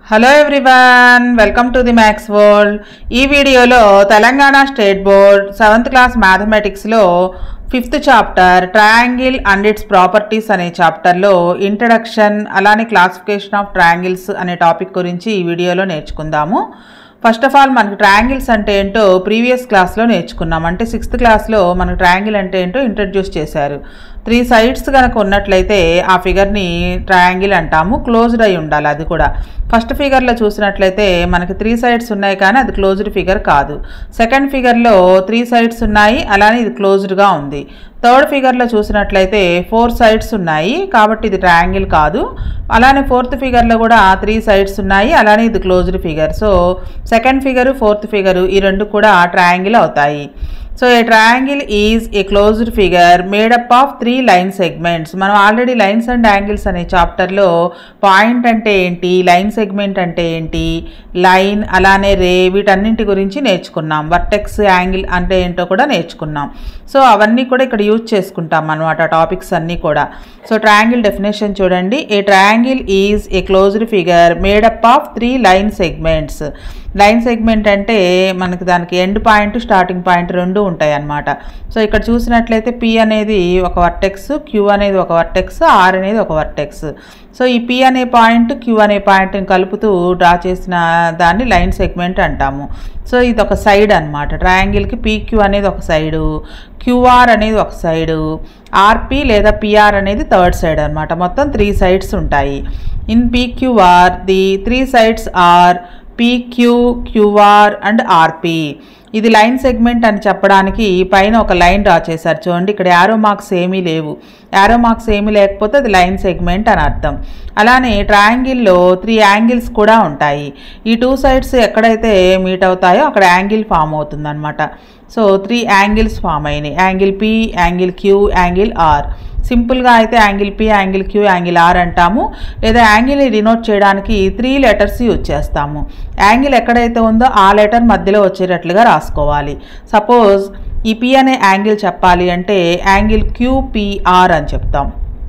Hello everyone welcome to the maths world ఈ వీడియోలో Telangana state board seventh class మ్యాథమెటిక్స్లో fifth chapter triangle and its properties అనే చాప్టర్లో introduction అలానే క్లాసిఫికేషన్ ఆఫ్ ట్రయాంగిల్స్ అనే టాపిక్ గురించి ఈ వీడియోలో నేర్చుకుందాము ఫస్ట్ ఆఫ్ ఆల్ మనకి ట్రయాంగిల్స్ అంటే ఏంటో ప్రీవియస్ క్లాస్లో నేర్చుకున్నాం అంటే సిక్స్త్ క్లాస్లో మనకు ట్రయాంగిల్ అంటే ఏంటో ఇంట్రడ్యూస్ చేశారు త్రీ సైడ్స్ కనుక ఉన్నట్లయితే ఆ ఫిగర్ని ట్రయాంగిల్ అంటాము క్లోజ్డ్ అయి ఉండాలి అది కూడా ఫస్ట్ ఫిగర్లో చూసినట్లయితే మనకి త్రీ సైడ్స్ ఉన్నాయి కానీ అది క్లోజ్డ్ ఫిగర్ కాదు సెకండ్ ఫిగర్లో త్రీ సైడ్స్ ఉన్నాయి అలానే ఇది క్లోజ్డ్గా ఉంది థర్డ్ ఫిగర్లో చూసినట్లయితే ఫోర్ సైడ్స్ ఉన్నాయి కాబట్టి ఇది ట్రయాంగిల్ కాదు అలానే ఫోర్త్ ఫిగర్లో కూడా త్రీ సైడ్స్ ఉన్నాయి అలానే ఇది closed figure so second figure fourth figure ఈ రెండు కూడా ట్రయాంగిల్ అవుతాయి so a triangle is a closed figure made up of three line segments మనం ఆల్రెడీ లైన్స్ అండ్ యాంగిల్స్ అనే చాప్టర్లో పాయింట్ అంటే ఏంటి లైన్ సెగ్మెంట్ అంటే ఏంటి లైన్ అలానే రే వీటన్నింటి గురించి నేర్చుకున్నాం వర్టెక్స్ యాంగిల్ అంటే ఏంటో కూడా నేర్చుకున్నాం సో అవన్నీ కూడా ఇక్కడ యూజ్ చేసుకుంటాం అనమాట టాపిక్స్ అన్నీ కూడా సో ట్రయాంగిల్ డెఫినేషన్ చూడండి a triangle is a closed figure made up of three line segments line segment అంటే మనకి దానికి ఎండ్ పాయింట్ స్టార్టింగ్ పాయింట్ రెండు ఉంటాయి అన్నమాట సో ఇక్కడ చూసినట్లయితే పి అనేది ఒక వర్టెక్స్ క్యూ అనేది ఒక వర్టెక్స్ ఆర్ అనేది ఒక వర్టెక్స్ సో ఈ పి అనే పాయింట్ క్యూ అనే పాయింట్ని కలుపుతూ డ్రా చేసిన దాన్ని లైన్ సెగ్మెంట్ అంటాము సో ఇది ఒక సైడ్ అనమాట ట్రయాంగిల్కి పీక్యూ అనేది ఒక సైడు క్యూఆర్ అనేది ఒక సైడు ఆర్పి లేదా పిఆర్ అనేది థర్డ్ సైడ్ అనమాట మొత్తం త్రీ సైడ్స్ ఉంటాయి in PQR the three sides are PQ QR and RP ఇది లైన్ సెగ్మెంట్ అని చెప్పడానికి పైన ఒక లైన్ డ్రా చేశారు చూడండి ఇక్కడ యారో మార్క్స్ ఏమీ లేవు యారో మార్క్స్ ఏమీ లేకపోతే అది లైన్ సెగ్మెంట్ అని అర్థం అలానే ట్రయాంగిల్లో త్రీ యాంగిల్స్ కూడా ఉంటాయి ఈ టూ సైడ్స్ ఎక్కడైతే మీట్ అవుతాయో అక్కడ యాంగిల్ ఫామ్ అవుతుందన్నమాట సో త్రీ యాంగిల్స్ ఫామ్ అయినాయి angle P angle Q angle R సింపుల్గా అయితే angle P angle Q angle R అంటాము లేదా యాంగిల్ని డినోట్ చేయడానికి త్రీ లెటర్స్ యూజ్ చేస్తాము యాంగిల్ ఎక్కడైతే ఉందో ఆ లెటర్ మధ్యలో వచ్చేటట్లుగా రాసుకోవాలి సపోజ్ ఈ పి అనే యాంగిల్ చెప్పాలి అంటే యాంగిల్ క్యూపిఆర్ అని చెప్తాం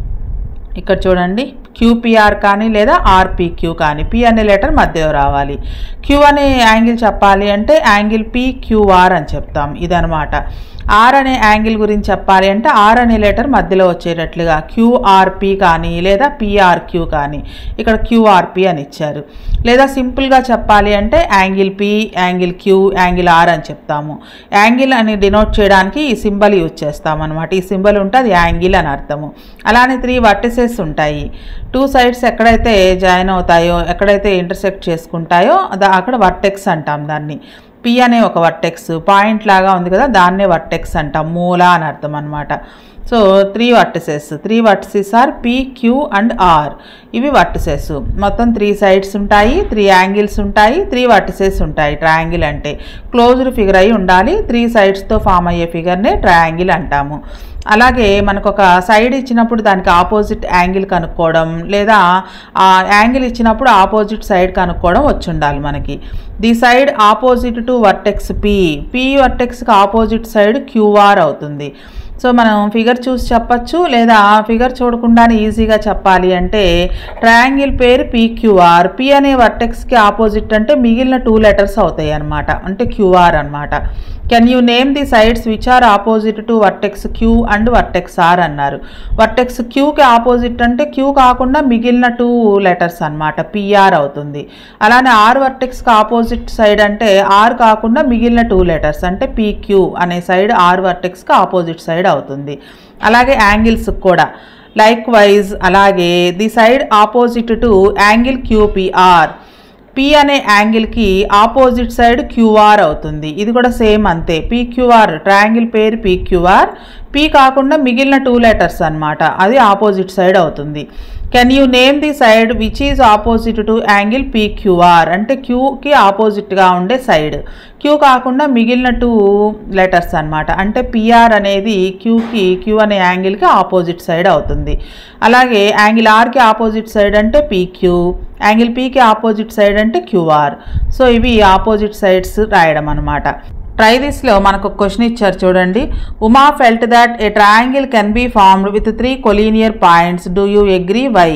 ఇక్కడ చూడండి క్యూపిఆర్ కానీ లేదా ఆర్పిక్యూ కానీ పి అనే లెటర్ మధ్యలో రావాలి క్యూ అనే యాంగిల్ చెప్పాలి అంటే యాంగిల్ పిక్యూఆర్ అని చెప్తాం ఇదనమాట ఆర్ అనే యాంగిల్ గురించి చెప్పాలి అంటే ఆర్ అనే లెటర్ మధ్యలో వచ్చేటట్లుగా క్యూఆర్పి కానీ లేదా పిఆర్క్యూ కానీ ఇక్కడ క్యూఆర్పి అని ఇచ్చారు లేదా సింపుల్గా చెప్పాలి అంటే angle P angle Q angle R అని చెప్తాము యాంగిల్ అని డినోట్ చేయడానికి ఈ సింబల్ యూజ్ చేస్తాం అనమాట ఈ సింబల్ ఉంటే అది యాంగిల్ అని అర్థము అలానే త్రీ వర్టిసెస్ ఉంటాయి టూ సైడ్స్ ఎక్కడైతే జాయిన్ అవుతాయో ఎక్కడైతే ఇంటర్సెక్ట్ చేసుకుంటాయో దా- అక్కడ వర్టెక్స్ అంటాం దాన్ని పి అనే ఒక వర్టెక్స్ పాయింట్ లాగా ఉంది కదా దాన్నే వర్టెక్స్ అంటాం మూల అని అర్థం అనమాట so three vertices three vertices R P Q and R ఇవి వర్టిసెస్ మొత్తం త్రీ సైడ్స్ ఉంటాయి త్రీ యాంగిల్స్ ఉంటాయి త్రీ వర్టిసెస్ ఉంటాయి ట్రయాంగిల్ అంటే క్లోజ్డ్ ఫిగర్ అయి ఉండాలి త్రీ సైడ్స్తో ఫామ్ అయ్యే ఫిగర్నే ట్రయాంగిల్ అంటాము అలాగే మనకు ఒక సైడ్ ఇచ్చినప్పుడు దానికి ఆపోజిట్ యాంగిల్ కనుక్కోవడం లేదా ఆ యాంగిల్ ఇచ్చినప్పుడు ఆపోజిట్ సైడ్ కనుక్కోవడం వచ్చి ఉండాలి మనకి the side opposite to vertex P P వర్టెక్స్కి ఆపోజిట్ సైడ్ క్యూఆర్ అవుతుంది సో మనం ఫిగర్ చూసి చెప్పచ్చు లేదా ఫిగర్ చూడకుండానే ఈజీగా చెప్పాలి అంటే ట్రయాంగిల్ పేరు పీక్యూఆర్ పి అనే వర్టెక్స్కి ఆపోజిట్ అంటే మిగిలిన టూ లెటర్స్ అవుతాయి అనమాట అంటే క్యూఆర్ అనమాట can you name the sides which are opposite to vertex Q and vertex R అన్నారు వర్టెక్స్ క్యూకి ఆపోజిట్ అంటే క్యూ కాకుండా మిగిలిన టూ లెటర్స్ అనమాట పిఆర్ అవుతుంది అలానే ఆర్ వర్టెక్స్కి ఆపోజిట్ సైడ్ అంటే ఆర్ కాకుండా మిగిలిన టూ లెటర్స్ అంటే పీక్యూ అనే సైడ్ ఆర్ వర్టెక్స్కి ఆపోజిట్ సైడ్ అవుతుంది అలాగే యాంగిల్స్ కూడా లైక్ వైజ్ అలాగే the side opposite to angle QPR P అనే యాంగిల్కి ఆపోజిట్ సైడ్ క్యూఆర్ అవుతుంది ఇది కూడా సేమ్ అంతే పీక్యూఆర్ ట్రయాంగిల్ పేరు పీక్యూఆర్ పి కాకుండా మిగిలిన టూ లెటర్స్ అన్నమాట అది ఆపోజిట్ సైడ్ అవుతుంది can you name the side which is opposite to angle PQR అంటే క్యూకి ఆపోజిట్గా ఉండే సైడ్ క్యూ కాకుండా మిగిలిన టూ లెటర్స్ అన్నమాట అంటే పిఆర్ అనేది క్యూకి క్యూ అనే యాంగిల్కి ఆపోజిట్ సైడ్ అవుతుంది అలాగే యాంగిల్ ఆర్కి ఆపోజిట్ సైడ్ అంటే పీక్యూ యాంగిల్ పీకి ఆపోజిట్ సైడ్ అంటే క్యూఆర్ సో ఇవి ఆపోజిట్ సైడ్స్ రాయడం అనమాట ట్రై దిస్లో మనకు క్వశ్చన్ ఇచ్చారు చూడండి Uma felt that a triangle can be formed with three collinear points do you agree why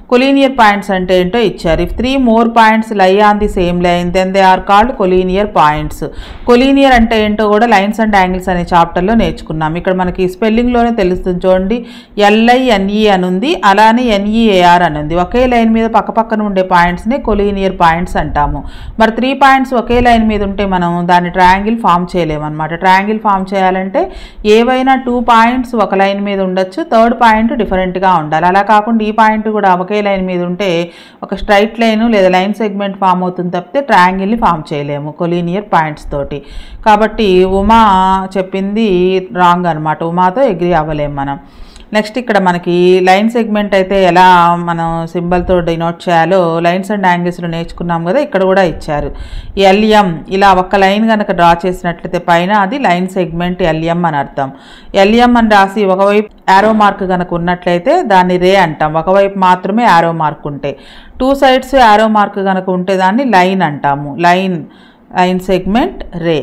collinear points అంటే ఏంటో ఇచ్చారు if three more points lie on the same line then they are called collinear points collinear అంటే ఏంటో కూడా lines and angles అనే చాప్టర్లో నేర్చుకున్నాం ఇక్కడ మనకి స్పెల్లింగ్లోనే తెలుస్తుంది చూడండి ఎల్ఐ ఎన్ఈ అని ఉంది అలానే ఎన్ఈఏఆర్ అని ఉంది ఒకే లైన్ మీద పక్క పక్కన ఉండే పాయింట్స్ని కొలీనియర్ పాయింట్స్ అంటాము మరి త్రీ పాయింట్స్ ఒకే లైన్ మీద ఉంటే మనం దాన్ని ట్రయాంగిల్ ఫామ్ చేయలేమన్నమాట ట్రయాంగిల్ ఫామ్ చేయాలంటే ఏవైనా టూ పాయింట్స్ ఒక లైన్ మీద ఉండొచ్చు థర్డ్ పాయింట్ డిఫరెంట్గా ఉండాలి అలా కాకుండా ఈ పాయింట్ కూడా ఒకే లైన్ మీద ఉంటే ఒక స్ట్రైట్ లైన్ లేదా లైన్ సెగ్మెంట్ ఫామ్ అవుతుంది తప్పితే ట్రయాంగిల్ని ఫామ్ చేయలేము కొలీనియర్ పాయింట్స్ తోటి కాబట్టి ఉమా చెప్పింది రాంగ్ అనమాట ఉమాతో అగ్రి అవ్వలేము మనం నెక్స్ట్ ఇక్కడ మనకి లైన్ సెగ్మెంట్ అయితే ఎలా మనం సింబల్తో డినోట్ చేయాలో లైన్స్ అండ్ యాంగిల్స్లో నేర్చుకున్నాం కదా ఇక్కడ కూడా ఇచ్చారు ఎల్ఎం ఇలా ఒక లైన్ కనుక డ్రా చేసినట్లయితే పైన అది లైన్ సెగ్మెంట్ ఎల్ఎం అని అర్థం ఎల్ఎం అని రాసి ఒకవైపు యారో మార్క్ కనుక ఉన్నట్లయితే దాన్ని రే అంటాం ఒకవైపు మాత్రమే యారో మార్క్ ఉంటే టూ సైడ్స్ యారో మార్క్ కనుక ఉంటే దాన్ని లైన్ అంటాము line line segment ray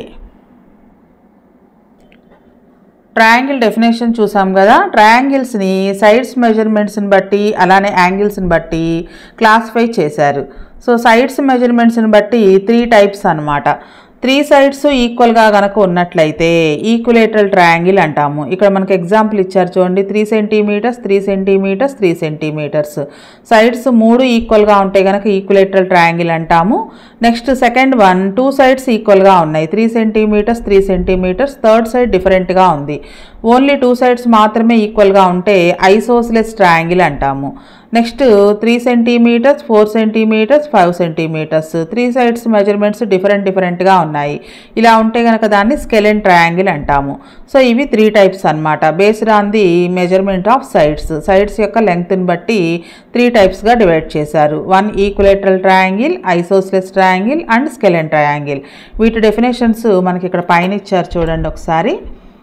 triangle definition చూసాం కదా ట్రయాంగిల్స్ని సైడ్స్ మెజర్మెంట్స్ని బట్టి అలానే యాంగిల్స్ని బట్టి క్లాసిఫై చేశారు సో సైడ్స్ మెజర్మెంట్స్ని బట్టి త్రీ టైప్స్ అన్నమాట త్రీ సైడ్స్ ఈక్వల్గా కనుక ఉన్నట్లయితే ఈక్వలేటరల్ ట్రయాంగిల్ అంటాము ఇక్కడ మనకి ఎగ్జాంపుల్ ఇచ్చారు చూడండి three centimetres three centimetres three centimetres sides మూడు ఈక్వల్గా ఉంటే కనుక ఈక్వలేటరల్ ట్రయాంగిల్ అంటాము next second one two sides ఈక్వల్గా ఉన్నాయి three centimetres three centimetres third side డిఫరెంట్గా ఉంది ఓన్లీ టూ సైడ్స్ మాత్రమే ఈక్వల్గా ఉంటే ఐసోస్లెస్ ట్రయాంగిల్ అంటాము next three centimetres four centimetres five centimetres three sides measurements different డిఫరెంట్గా ఉన్నాయి ఇలా ఉంటే కనుక దాన్ని స్కెలెన్ ట్రయాంగిల్ అంటాము సో ఇవి త్రీ టైప్స్ అన్నమాట based on the measurement of sides sides యొక్క లెంగ్త్ని బట్టి త్రీ టైప్స్గా డివైడ్ చేశారు one equilateral triangle isosceles triangle and scalene triangle వీటి డెఫినేషన్స్ మనకి ఇక్కడ పైన ఇచ్చారు చూడండి ఒకసారి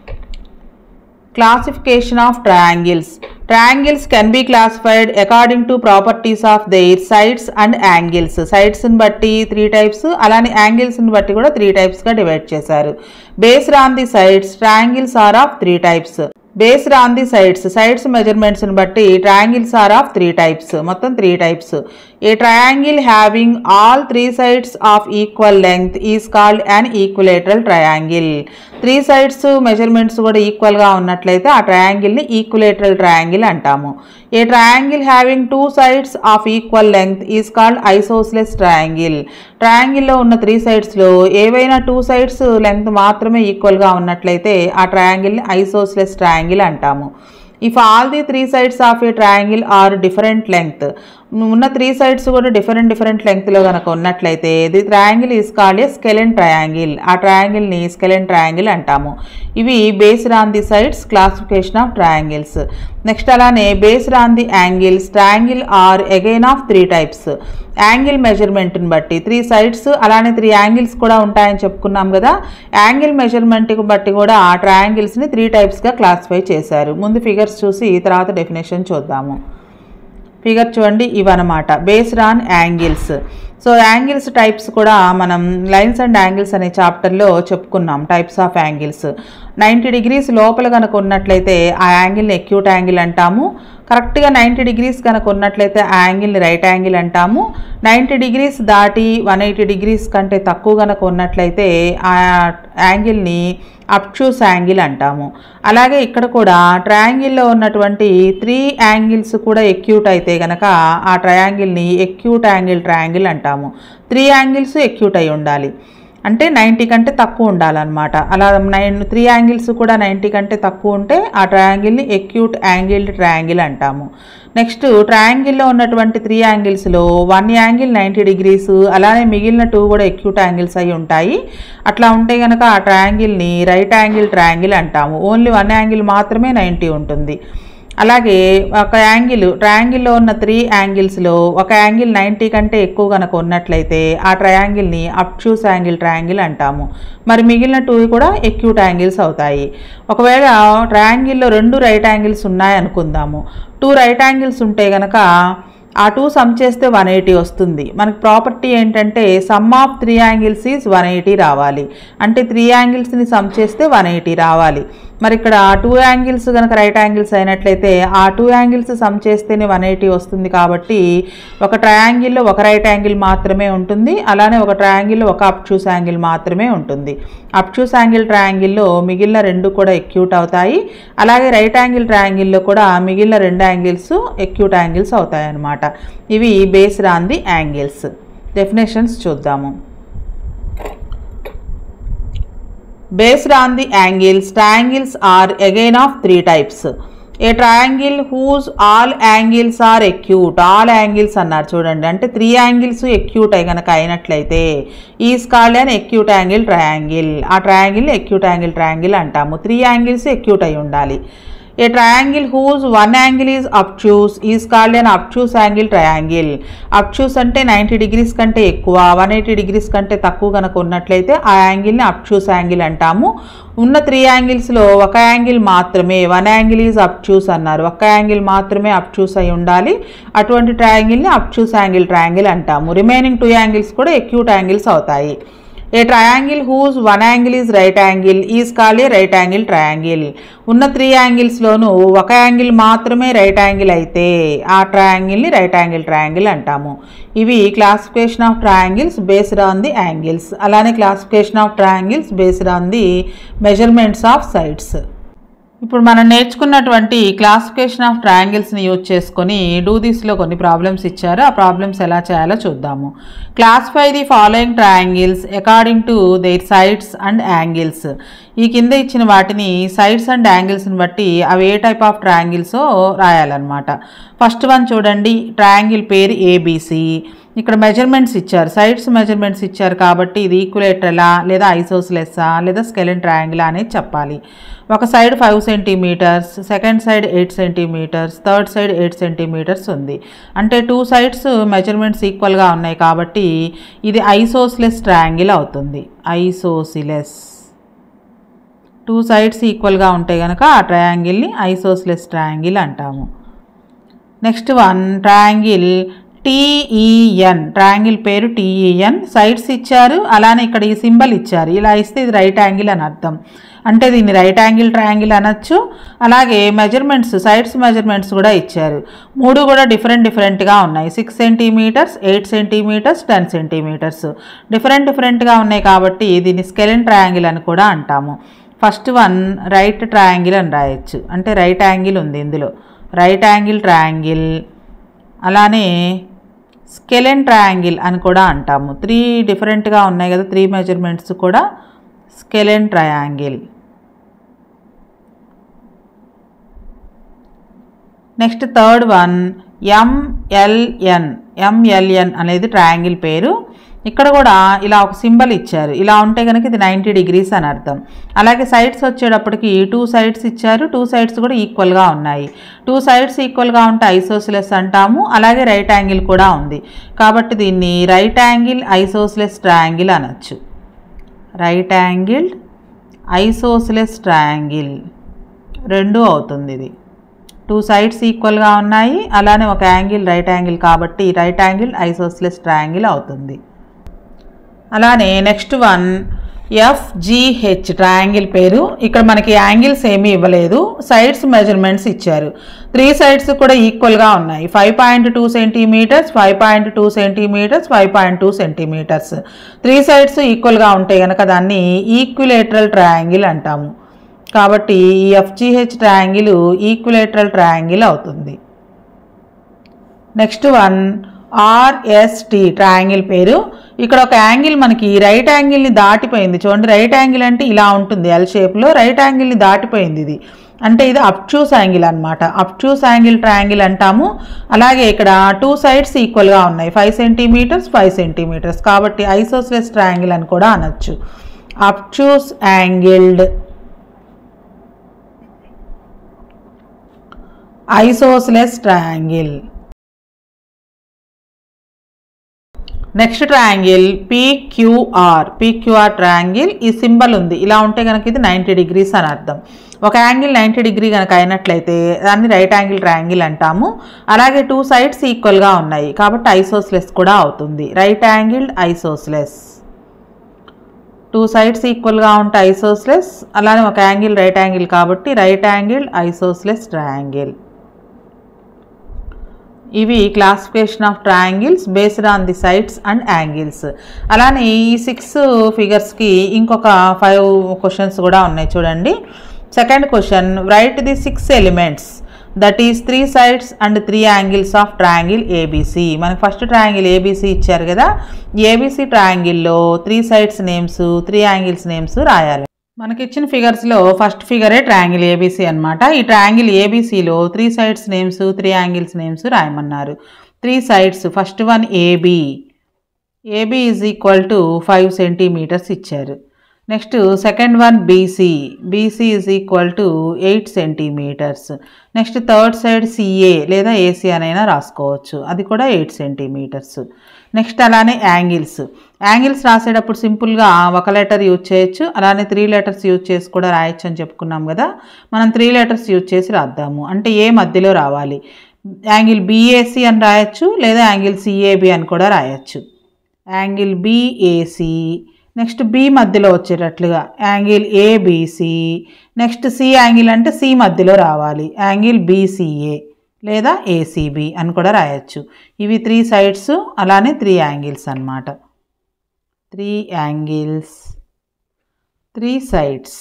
Classification of triangles. Triangles can be classified according to properties of their sides and angles. Sides ని బట్టి త్రీ టైప్స్ అలానే angles ని బట్టి కూడా త్రీ టైప్స్గా డివైడ్ చేశారు based on the sides triangles are of three types based on the sides sides మెజర్మెంట్స్ని బట్టి triangles are of three types మొత్తం three types a triangle having all three sides of equal length is called an equilateral triangle three sides measurements కూడా ఈక్వల్గా ఉన్నట్లయితే ఆ ట్రయాంగిల్ని equilateral triangle అంటాము a triangle having two sides of equal length is called isosceles triangle ట్రయాంగిల్లో ఉన్న three సైడ్స్లో ఏవైనా two sides length మాత్రమే ఈక్వల్గా ఉన్నట్లయితే ఆ ట్రయాంగిల్ని ఐసోస్లెస్ ట్రయాంగిల్ అంటాము if all the three sides of a triangle are different length ఉన్న త్రీ సైడ్స్ కూడా డిఫరెంట్ డిఫరెంట్ లెంగ్త్లో కనుక ఉన్నట్లయితే the triangle is called a scalene triangle ఆ ట్రయాంగిల్ని స్కెలెన్ ట్రయాంగిల్ అంటాము ఇవి based on the sides classification of triangles next అలానే based on the angles triangle are again of three types angle మెజర్మెంట్ని బట్టి త్రీ సైడ్స్ అలానే త్రీ యాంగిల్స్ కూడా ఉంటాయని చెప్పుకున్నాం కదా యాంగిల్ మెజర్మెంట్కి బట్టి కూడా ఆ ట్రయాంగిల్స్ని త్రీ టైప్స్గా క్లాసిఫై చేశారు ముందు ఫిగర్స్ చూసి తర్వాత డెఫినేషన్ చూద్దాము ఫిగర్ చూడండి ఇవన్నమాట based on angles so angles types కూడా మనం లైన్స్ అండ్ యాంగిల్స్ అనే చాప్టర్లో చెప్పుకున్నాం types of angles ninety degrees లోపల కనుక ఉన్నట్లయితే ఆ యాంగిల్ని ఎక్యూట్ యాంగిల్ అంటాము కరెక్ట్గా నైంటీ డిగ్రీస్ కనుక ఉన్నట్లయితే ఆ యాంగిల్ని రైట్ యాంగిల్ అంటాము నైంటీ డిగ్రీస్ దాటి వన్ ఎయిటీ డిగ్రీస్ కంటే తక్కువ కనుక ఉన్నట్లయితే ఆ యాంగిల్ని అప్చూస్ యాంగిల్ అంటాము అలాగే ఇక్కడ కూడా ట్రయాంగిల్లో ఉన్నటువంటి త్రీ యాంగిల్స్ కూడా ఎక్యూట్ అయితే గనక ఆ ట్రయాంగిల్ని ఎక్యూట్ యాంగిల్ ట్రయాంగిల్ అంటాము త్రీ యాంగిల్స్ ఎక్యూట్ అయి ఉండాలి అంటే నైంటీ కంటే తక్కువ ఉండాలన్నమాట అలా నైన్ త్రీ యాంగిల్స్ కూడా నైంటీ కంటే తక్కువ ఉంటే ఆ ట్రయాంగిల్ని ఎక్యూట్ యాంగిల్డ్ ట్రయాంగిల్ అంటాము నెక్స్ట్ ట్రయాంగిల్లో ఉన్నటువంటి త్రీ యాంగిల్స్లో వన్ యాంగిల్ నైంటీ డిగ్రీస్ అలానే మిగిలిన టూ కూడా ఎక్యూట్ యాంగిల్స్ అయి ఉంటాయి అట్లా ఉంటే కనుక ఆ ట్రయాంగిల్ని రైట్ యాంగిల్ ట్రయాంగిల్ అంటాము ఓన్లీ వన్ యాంగిల్ మాత్రమే నైంటీ ఉంటుంది అలాగే ఒక యాంగిల్ ట్రయాంగిల్లో ఉన్న త్రీ యాంగిల్స్లో ఒక యాంగిల్ నైంటీ కంటే ఎక్కువ కనుక ఉన్నట్లయితే ఆ ట్రయాంగిల్ని అప్చూస్ యాంగిల్ ట్రయాంగిల్ అంటాము మరి మిగిలిన టూ కూడా ఎక్యూట్ యాంగిల్స్ అవుతాయి ఒకవేళ ట్రయాంగిల్లో రెండు రైట్ యాంగిల్స్ ఉన్నాయి అనుకుందాము టూ రైట్ యాంగిల్స్ ఉంటే గనక ఆ టూ సమ్ చేస్తే వన్ ఎయిటీ వస్తుంది మనకి ప్రాపర్టీ ఏంటంటే sum of three angles is one eighty రావాలి అంటే త్రీ యాంగిల్స్ని సమ్ చేస్తే వన్ ఎయిటీ రావాలి మరి ఇక్కడ టూ యాంగిల్స్ కనుక రైట్ యాంగిల్స్ అయినట్లయితే ఆ టూ యాంగిల్స్ సమ్ చేస్తేనే వన్ ఎయిటీ వస్తుంది కాబట్టి ఒక ట్రయాంగిల్లో ఒక రైట్ యాంగిల్ మాత్రమే ఉంటుంది అలానే ఒక ట్రయాంగిల్లో ఒక అప్చూస్ యాంగిల్ మాత్రమే ఉంటుంది అప్చూస్ యాంగిల్ ట్రయాంగిల్లో మిగిలిన రెండు కూడా ఎక్యూట్ అవుతాయి అలాగే రైట్ యాంగిల్ ట్రయాంగిల్లో కూడా మిగిలిన రెండు యాంగిల్స్ ఎక్యూట్ యాంగిల్స్ అవుతాయి అన్నమాట ఇవి based on the angles definitions చూద్దాము based on the angles triangles are again of three types a triangle whose all angles are acute ఆల్ యాంగిల్స్ అన్నారు చూడండి అంటే త్రీ యాంగిల్స్ ఎక్యూట్ అయి కనుక అయినట్లయితే is called an acute angle triangle ఆ ట్రయాంగిల్ ఎక్యూట్ యాంగిల్ ట్రయాంగిల్ అంటాము త్రీ యాంగిల్స్ ఎక్యూట్ అయి ఉండాలి a triangle whose one angle is obtuse is called an obtuse angle triangle obtuse అంటే నైంటీ డిగ్రీస్ కంటే ఎక్కువ వన్ ఎయిటీ డిగ్రీస్ కంటే తక్కువ కనుక ఉన్నట్లయితే ఆ యాంగిల్ని అప్చూస్ యాంగిల్ అంటాము ఉన్న త్రీ యాంగిల్స్లో ఒక యాంగిల్ మాత్రమే వన్ యాంగిల్ ఈజ్ అప్చూస్ అన్నారు ఒక యాంగిల్ మాత్రమే అప్చూస్ అయి ఉండాలి అటువంటి ట్రయాంగిల్ని అప్చూస్ యాంగిల్ ట్రయాంగిల్ అంటాము రిమైనింగ్ టూ యాంగిల్స్ కూడా ఎక్యూట్ యాంగిల్స్ అవుతాయి a triangle whose one angle is right angle is call a right angle triangle ఉన్న త్రీ యాంగిల్స్లోనూ ఒక యాంగిల్ మాత్రమే రైట్ యాంగిల్ అయితే ఆ ట్రయాంగిల్ని రైట్ యాంగిల్ ట్రయాంగిల్ అంటాము ఇవి classification of triangles based on the angles అలానే classification of triangles based on the measurements of sides ఇప్పుడు మనం నేర్చుకున్నటువంటి క్లాసిఫికేషన్ ఆఫ్ ట్రయాంగిల్స్ని యూజ్ చేసుకొని డూ దిస్లో కొన్ని ప్రాబ్లమ్స్ ఇచ్చారు ఆ ప్రాబ్లమ్స్ ఎలా చేయాలో చూద్దాము classify the following triangles according to their sides and angles ఈ కింద ఇచ్చిన వాటిని సైడ్స్ అండ్ యాంగిల్స్ని బట్టి అవి ఏ టైప్ ఆఫ్ ట్రయాంగిల్సో రాయాలన్నమాట ఫస్ట్ వన్ చూడండి ట్రయాంగిల్ పేరు ఏబీసీ ఇక్కడ మెజర్మెంట్స్ ఇచ్చారు సైడ్స్ మెజర్మెంట్స్ ఇచ్చారు కాబట్టి ఇది ఈక్యులేటరలా లేదా ఐసోస్లెస్సా లేదా స్కెలిన్ ట్రయాంగిల్ అనేది చెప్పాలి ఒక side five centimetres second side eight centimetres third side eight centimetres ఉంది అంటే టూ సైడ్స్ మెజర్మెంట్స్ ఈక్వల్గా ఉన్నాయి కాబట్టి ఇది ఐసోస్లెస్ ట్రయాంగిల్ అవుతుంది ఐసోసిలెస్ టూ సైడ్స్ ఈక్వల్గా ఉంటే కనుక ఆ ట్రయాంగిల్ని ఐసోస్లెస్ ట్రయాంగిల్ అంటాము next one triangle TEN triangle పేరు టీఈఎన్ సైడ్స్ ఇచ్చారు అలానే ఇక్కడ ఈ సింబల్ ఇచ్చారు ఇలా ఇస్తే ఇది రైట్ యాంగిల్ అని అర్థం అంటే దీన్ని రైట్ యాంగిల్ ట్రయాంగిల్ అనొచ్చు అలాగే మెజర్మెంట్స్ సైడ్స్ మెజర్మెంట్స్ కూడా ఇచ్చారు మూడు కూడా డిఫరెంట్ డిఫరెంట్గా ఉన్నాయి six centimetres eight centimetres ten centimetres different డిఫరెంట్గా ఉన్నాయి కాబట్టి దీన్ని స్కెలిన్ ట్రయాంగిల్ అని కూడా అంటాము ఫస్ట్ వన్ రైట్ ట్రయాంగిల్ అని రాయొచ్చు అంటే రైట్ యాంగిల్ ఉంది ఇందులో రైట్ యాంగిల్ ట్రయాంగిల్ అలానే స్కెలెన్ ట్రయాంగిల్ అని కూడా అంటాము త్రీ డిఫరెంట్గా ఉన్నాయి కదా త్రీ మెజర్మెంట్స్ కూడా scalene triangle next third one MLN MLN అనేది ట్రయాంగిల్ పేరు ఇక్కడ కూడా ఇలా ఒక సింబల్ ఇచ్చారు ఇలా ఉంటే కనుక ఇది నైంటీ డిగ్రీస్ అని అర్థం అలాగే సైడ్స్ వచ్చేటప్పటికి టూ సైడ్స్ ఇచ్చారు టూ సైడ్స్ కూడా ఈక్వల్గా ఉన్నాయి టూ సైడ్స్ ఈక్వల్గా ఉంటే ఐసోసిలెస్ అంటాము అలాగే రైట్ యాంగిల్ కూడా ఉంది కాబట్టి దీన్ని రైట్ యాంగిల్ ఐసోసిలెస్ ట్రయాంగిల్ అనొచ్చు రైట్ యాంగిల్ ఐసోసిలెస్ ట్రయాంగిల్ రెండు అవుతుంది ఇది టూ సైడ్స్ ఈక్వల్గా ఉన్నాయి అలానే ఒక యాంగిల్ రైట్ యాంగిల్ కాబట్టి రైట్ యాంగిల్ ఐసోసిలెస్ ట్రయాంగిల్ అవుతుంది అలానే నెక్స్ట్ వన్ ఎఫ్జిహెచ్ ట్రయాంగిల్ పేరు ఇక్కడ మనకి యాంగిల్స్ ఏమీ ఇవ్వలేదు సైడ్స్ మెజర్మెంట్స్ ఇచ్చారు త్రీ సైడ్స్ కూడా ఈక్వల్గా ఉన్నాయి five point two centimetres five point two centimetres five point two centimetres three sides ఈక్వల్గా ఉంటే కనుక దాన్ని ఈక్విలేటరల్ ట్రయాంగిల్ అంటాము కాబట్టి ఈ ఎఫ్జిహెచ్ ట్రయాంగిల్ ఈక్విలేటరల్ ట్రయాంగిల్ అవుతుంది నెక్స్ట్ వన్ ఆర్ఎస్టి ట్రయాంగిల్ పేరు ఇక్కడ ఒక యాంగిల్ మనకి రైట్ యాంగిల్ని దాటిపోయింది చూడండి రైట్ యాంగిల్ అంటే ఇలా ఉంటుంది ఎల్ షేప్లో రైట్ యాంగిల్ని దాటిపోయింది ఇది అంటే ఇది అప్చూస్ యాంగిల్ అనమాట అప్చూస్ యాంగిల్ ట్రయాంగిల్ అంటాము అలాగే ఇక్కడ టూ సైడ్స్ ఈక్వల్గా ఉన్నాయి ఫైవ్ సెంటీమీటర్స్ ఫైవ్ సెంటీమీటర్స్ కాబట్టి ఐసోస్లెస్ ట్రయాంగిల్ అని కూడా అనొచ్చు obtuse angled isosceles triangle next triangle PQR PQR triangle ఈ సింబల్ ఉంది ఇలా ఉంటే కనుక ఇది నైంటీ డిగ్రీస్ అని అర్థం ఒక యాంగిల్ నైంటీ డిగ్రీ కనుక అయినట్లయితే దాన్ని రైట్ యాంగిల్ ట్రయాంగిల్ అంటాము అలాగే టూ సైడ్స్ ఈక్వల్గా ఉన్నాయి కాబట్టి ఐసోస్లెస్ కూడా అవుతుంది right angle isosceles two sides ఈక్వల్గా ఉంటే ఐసోస్లెస్ అలానే ఒక యాంగిల్ రైట్ యాంగిల్ కాబట్టి రైట్ యాంగిల్ ఐసోస్లెస్ ట్రయాంగిల్ ఇవి classification of triangles based on the sides and angles అలానే ఈ సిక్స్ ఫిగర్స్కి ఇంకొక ఫైవ్ క్వశ్చన్స్ కూడా ఉన్నాయి చూడండి second question write the six elements that is three sides and three angles of triangle ABC మనకి first triangle ABC ఇచ్చారు కదా ABC ట్రయాంగిల్లో three sides names three angles names రాయాలి మనకి ఇచ్చిన ఫిగర్స్లో ఫస్ట్ ఫిగరే ట్రయాంగిల్ ఏబీసీ అనమాట ఈ ట్రయాంగిల్ ఏబీసీలో three sides names three angles names రాయమన్నారు three sides first one AB AB is equal to five centimetres ఇచ్చారు next second one BC BC is equal to eight centimetres next third side CA లేదా AC అనైనా రాసుకోవచ్చు అది కూడా eight centimetres next అలానే angles angles రాసేటప్పుడు సింపుల్గా ఒక లెటర్ యూజ్ చేయొచ్చు అలానే త్రీ లెటర్స్ యూజ్ చేసి కూడా రాయొచ్చు అని చెప్పుకున్నాం కదా మనం త్రీ లెటర్స్ యూజ్ చేసి రాద్దాము అంటే ఏ మధ్యలో రావాలి యాంగిల్ బీఏసీ అని రాయొచ్చు లేదా యాంగిల్ సిఏబి అని కూడా రాయొచ్చు యాంగిల్ బీఏసీ నెక్స్ట్ బి మధ్యలో వచ్చేటట్లుగా angle ABC next C angle అంటే సి మధ్యలో రావాలి యాంగిల్ బీసీఏ లేదా ఏసీబి అని కూడా రాయొచ్చు ఇవి త్రీ సైడ్స్ అలానే త్రీ యాంగిల్స్ అన్నమాట three angles three sides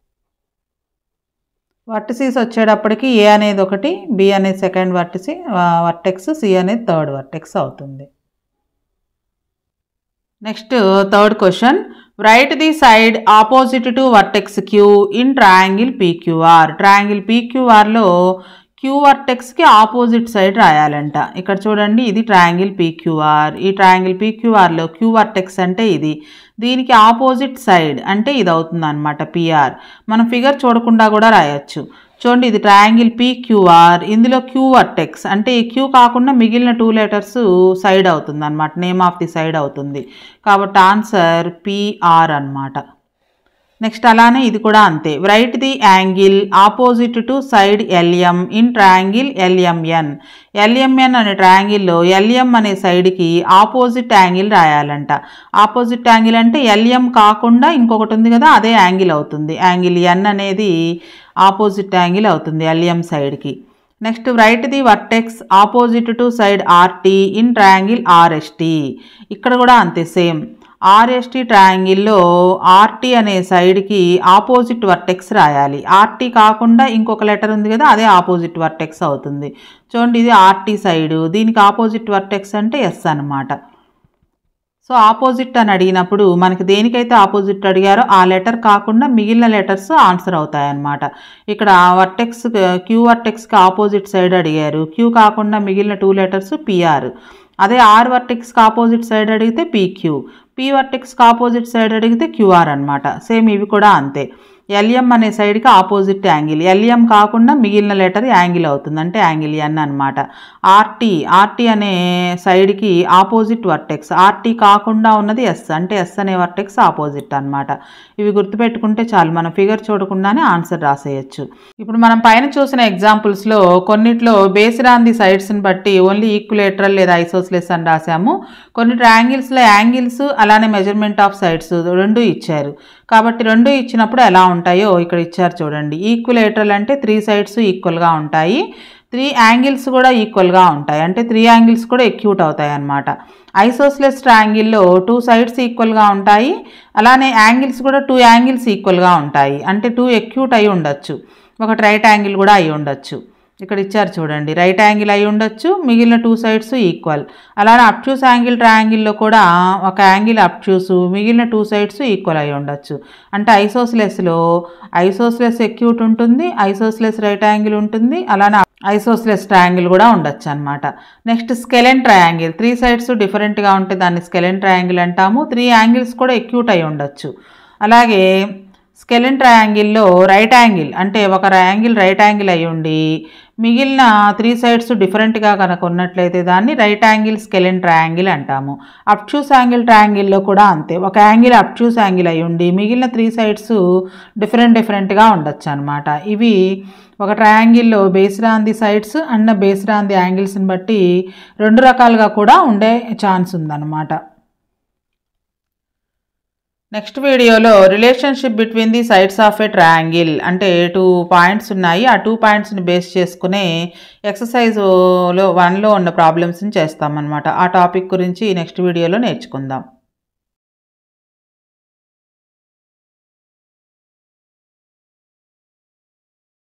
vertices వచ్చేటప్పటికి ఏ అనేది ఒకటి బి అనేది సెకండ్ వర్టిసి వర్టెక్స్ సి అనేది థర్డ్ వర్టెక్స్ అవుతుంది next third question write the side opposite to vertex Q in triangle PQR triangle పీక్యూఆర్లో Q వర్టెక్స్కి ఆపోజిట్ సైడ్ రాయాలంట ఇక్కడ చూడండి ఇది ట్రయాంగిల్ పీక్యూఆర్ ఈ ట్రయాంగిల్ పీక్యూఆర్లో క్యూ వర్టెక్స్ అంటే ఇది దీనికి ఆపోజిట్ సైడ్ అంటే ఇది అవుతుంది అనమాట పిఆర్ మనం ఫిగర్ చూడకుండా కూడా రాయొచ్చు చూడండి ఇది ట్రయాంగిల్ పీక్యూఆర్ ఇందులో క్యూ వర్టెక్స్ అంటే ఈ క్యూ కాకుండా మిగిలిన టూ లెటర్స్ సైడ్ అవుతుంది అనమాట నేమ్ ఆఫ్ ది సైడ్ అవుతుంది కాబట్టి ఆన్సర్ పిఆర్ అన్నమాట నెక్స్ట్ అలానే ఇది కూడా అంతే write the angle opposite to side LM in triangle LMN LMN అనే ట్రయాంగిల్లో ఎల్ఎం అనే సైడ్కి ఆపోజిట్ యాంగిల్ రాయాలంట ఆపోజిట్ యాంగిల్ అంటే ఎల్ఎం కాకుండా ఇంకొకటి ఉంది కదా అదే యాంగిల్ అవుతుంది యాంగిల్ ఎన్ అనేది ఆపోజిట్ యాంగిల్ అవుతుంది ఎల్ఎం సైడ్కి next write the vertex opposite to side RT in triangle RST ఇక్కడ కూడా అంతే సేమ్ ఆర్ఎస్టీ ట్రయాంగిల్లో ఆర్టీ అనే సైడ్కి ఆపోజిట్ వర్టెక్స్ రాయాలి ఆర్టీ కాకుండా ఇంకొక లెటర్ ఉంది కదా అదే ఆపోజిట్ వర్టెక్స్ అవుతుంది చూడండి ఇది ఆర్టీ సైడు దీనికి ఆపోజిట్ వర్టెక్స్ అంటే ఎస్ అన్నమాట సో ఆపోజిట్ అని అడిగినప్పుడు మనకి దేనికైతే ఆపోజిట్ అడిగారో ఆ లెటర్ కాకుండా మిగిలిన లెటర్స్ ఆన్సర్ అవుతాయన్నమాట ఇక్కడ వర్టెక్స్ క్యూ వర్టెక్స్కి ఆపోజిట్ సైడ్ అడిగారు క్యూ కాకుండా మిగిలిన టూ లెటర్స్ పిఆర్ అదే ఆర్ వర్టెక్స్కి ఆపోజిట్ సైడ్ అడిగితే పీక్యూ పీ వర్టెక్స్కి ఆపోజిట్ సైడ్ అడిగితే క్యూఆర్ అనమాట సేమ్ ఇవి కూడా అంతే ఎల్ఎం అనే సైడ్కి ఆపోజిట్ యాంగిల్ ఎల్ఎం కాకుండా మిగిలిన లెటర్ యాంగిల్ అవుతుంది అంటే యాంగిల్ ఎన్ అనమాట ఆర్టీ ఆర్టీ అనే సైడ్కి ఆపోజిట్ వర్టెక్స్ ఆర్టీ కాకుండా ఉన్నది ఎస్ అంటే ఎస్ అనే వర్టెక్స్ ఆపోజిట్ అనమాట ఇవి గుర్తుపెట్టుకుంటే చాలు మనం ఫిగర్ చూడకుండానే ఆన్సర్ రాసేయచ్చు ఇప్పుడు మనం పైన చూసిన ఎగ్జాంపుల్స్లో కొన్నిట్లో బేస్డ్ ఆన్ ది సైడ్స్ని బట్టి ఓన్లీ ఈక్యులేటరల్ లేదా ఐసోస్లెస్ అని రాసాము కొన్ని ట్రయాంగిల్స్లో యాంగిల్స్ అలానే మెజర్మెంట్ ఆఫ్ సైడ్స్ రెండు ఇచ్చారు కాబట్టి రెండు ఇచ్చినప్పుడు ఎలా ఉంటాయో ఇక్కడ ఇచ్చారు చూడండి ఈక్యులేటరల్ అంటే త్రీ సైడ్స్ ఈక్వల్గా ఉంటాయి త్రీ యాంగిల్స్ కూడా ఈక్వల్గా ఉంటాయి అంటే త్రీ యాంగిల్స్ కూడా ఎక్యూట్ అవుతాయి అన్నమాట ఐసోస్లెస్ ట్రయాంగిల్లో టూ సైడ్స్ ఈక్వల్గా ఉంటాయి అలానే యాంగిల్స్ కూడా టూ యాంగిల్స్ ఈక్వల్గా ఉంటాయి అంటే టూ ఎక్యూట్ అయి ఉండొచ్చు ఒకటి రైట్ యాంగిల్ కూడా అయి ఉండొచ్చు ఇక్కడ ఇచ్చారు చూడండి రైట్ యాంగిల్ అయి ఉండొచ్చు మిగిలిన టూ సైడ్స్ ఈక్వల్ అలానే అప్చూస్ యాంగిల్ ట్రయాంగిల్లో కూడా ఒక యాంగిల్ అప్చూస్ మిగిలిన టూ సైడ్స్ ఈక్వల్ అయి ఉండొచ్చు అంటే ఐసోస్లెస్లో ఐసోస్లెస్ ఎక్యూట్ ఉంటుంది ఐసోస్లెస్ రైట్ యాంగిల్ ఉంటుంది అలానే ఐసోస్లెస్ ట్రయాంగిల్ కూడా ఉండొచ్చు అనమాట next scalene triangle three sides డిఫరెంట్గా ఉంటే దాన్ని స్కెలెన్ ట్రయాంగిల్ అంటాము త్రీ యాంగిల్స్ కూడా ఎక్యూట్ అయి ఉండొచ్చు అలాగే స్కెలెన్ ట్రయాంగిల్లో రైట్ యాంగిల్ అంటే ఒక యాంగిల్ రైట్ యాంగిల్ అయి ఉండి మిగిలిన త్రీ సైడ్స్ డిఫరెంట్గా కనుక ఉన్నట్లయితే దాన్ని రైట్ యాంగిల్ స్కెలెన్ ట్రయాంగిల్ అంటాము అప్చూస్ యాంగిల్ ట్రయాంగిల్లో కూడా అంతే ఒక యాంగిల్ అప్చూస్ యాంగిల్ అయి ఉండి మిగిలిన త్రీ సైడ్స్ డిఫరెంట్ డిఫరెంట్గా ఉండొచ్చు అనమాట ఇవి ఒక ట్రయాంగిల్లో based on the sides and based on the యాంగిల్స్ని బట్టి రెండు రకాలుగా కూడా ఉండే ఛాన్స్ ఉందన్నమాట నెక్స్ట్ వీడియోలో relationship between the sides of a triangle అంటే టూ పాయింట్స్ ఉన్నాయి ఆ టూ పాయింట్స్ని బేస్ చేసుకునే ఎక్సర్సైజ్లో వన్లో ఉన్న ప్రాబ్లమ్స్ని చేస్తామన్నమాట ఆ టాపిక్ గురించి నెక్స్ట్ వీడియోలో నేర్చుకుందాం